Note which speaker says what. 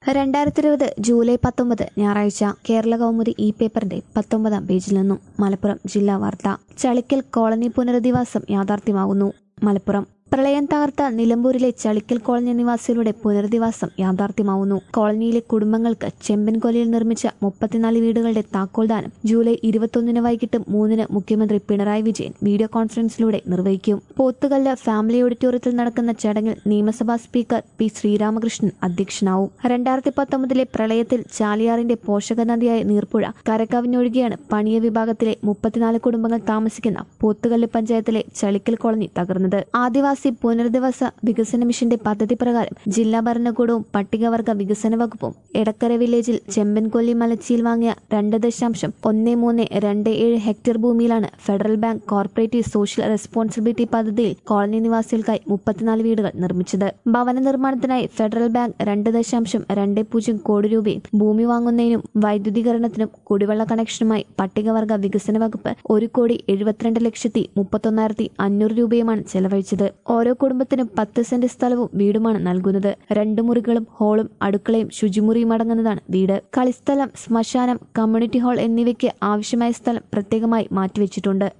Speaker 1: രണ്ടായിരത്തി ഇരുപത് ജൂലൈ പത്തൊമ്പത് ഞായറാഴ്ച കേരള കൗമുദി ഇ പേപ്പറിന്റെ പത്തൊമ്പതാം പേജിൽ നിന്നും മലപ്പുറം ജില്ലാ വാർത്ത ചളിക്കൽ കോളനി പുനരധിവാസം യാഥാർത്ഥ്യമാകുന്നു മലപ്പുറം പ്രളയം തകർത്ത നിലമ്പൂരിലെ ചളിക്കൽ കോളനി നിവാസികളുടെ പുനരധിവാസം യാഥാർത്ഥ്യമാവുന്നു കോളനിയിലെ കുടുംബങ്ങൾക്ക് ചെമ്പൻകൊലയിൽ നിർമ്മിച്ച മുപ്പത്തിനാല് വീടുകളുടെ താക്കോൽദാനം ജൂലൈ ഇരുപത്തൊന്നിന് വൈകിട്ട് മൂന്നിന് മുഖ്യമന്ത്രി പിണറായി വിജയൻ വീഡിയോ കോൺഫറൻസിലൂടെ നിർവഹിക്കും പോത്തുകല്ല് ഫാമിലി ഓഡിറ്റോറിയത്തിൽ നടക്കുന്ന ചടങ്ങിൽ നിയമസഭാ സ്പീക്കർ പി ശ്രീരാമകൃഷ്ണൻ അധ്യക്ഷനാവും രണ്ടായിരത്തി പത്തൊമ്പതിലെ പ്രളയത്തിൽ ചാലിയാറിന്റെ പോഷക നദിയായ നീർപ്പുഴ കരകവിഞ്ഞൊഴുകിയാണ് പണിയ വിഭാഗത്തിലെ മുപ്പത്തിനാല് കുടുംബങ്ങൾ താമസിക്കുന്ന പോത്തുകല്ല് പഞ്ചായത്തിലെ ചളിക്കൽ കോളനി തകർന്നത് ആദിവാസി പുനരധിവാസ വികസന മിഷന്റെ പദ്ധതി പ്രകാരം ജില്ലാ ഭരണകൂടവും പട്ടികവർഗ വികസന വകുപ്പും എടക്കര വില്ലേജിൽ ചെമ്പൻകൊല്ലി മലച്ചിയിൽ വാങ്ങിയ രണ്ട് ദശാംശം ഒന്ന് മൂന്ന് രണ്ട് ഏഴ് ഹെക്ടർ ഭൂമിയിലാണ് federal bank corporate social responsibility പദ്ധതിയിൽ കോളനി നിവാസികൾക്കായി മുപ്പത്തിനാല് വീടുകൾ നിർമ്മിച്ചത് ഭവന നിർമ്മാണത്തിനായി ഫെഡറൽ ബാങ്ക് രണ്ട് ദശാംശം രണ്ട് പൂജ്യം കോടി രൂപയും ഭൂമി വാങ്ങുന്നതിനും വൈദ്യുതീകരണത്തിനും കുടിവെള്ള കണക്ഷനുമായി പട്ടികവർഗ വികസന വകുപ്പ് ഒരു കോടി എഴുപത്തിരണ്ട് ലക്ഷത്തി മുപ്പത്തൊന്നായിരത്തി അഞ്ഞൂറ് രൂപയുമാണ് ചെലവഴിച്ചത് ഓരോ കുടുംബത്തിനും പത്ത് സെന്റ് സ്ഥലവും വീടുമാണ് നൽകുന്നത് രണ്ട് മുറികളും ഹാളും അടുക്കളയും ശുചിമുറിയും അടങ്ങുന്നതാണ് വീട് കളിസ്ഥലം ശ്മശാനം കമ്മ്യൂണിറ്റി ഹാൾ എന്നിവയ്ക്ക് ആവശ്യമായ സ്ഥലം പ്രത്യേകമായി മാറ്റിവെച്ചിട്ടുണ്ട്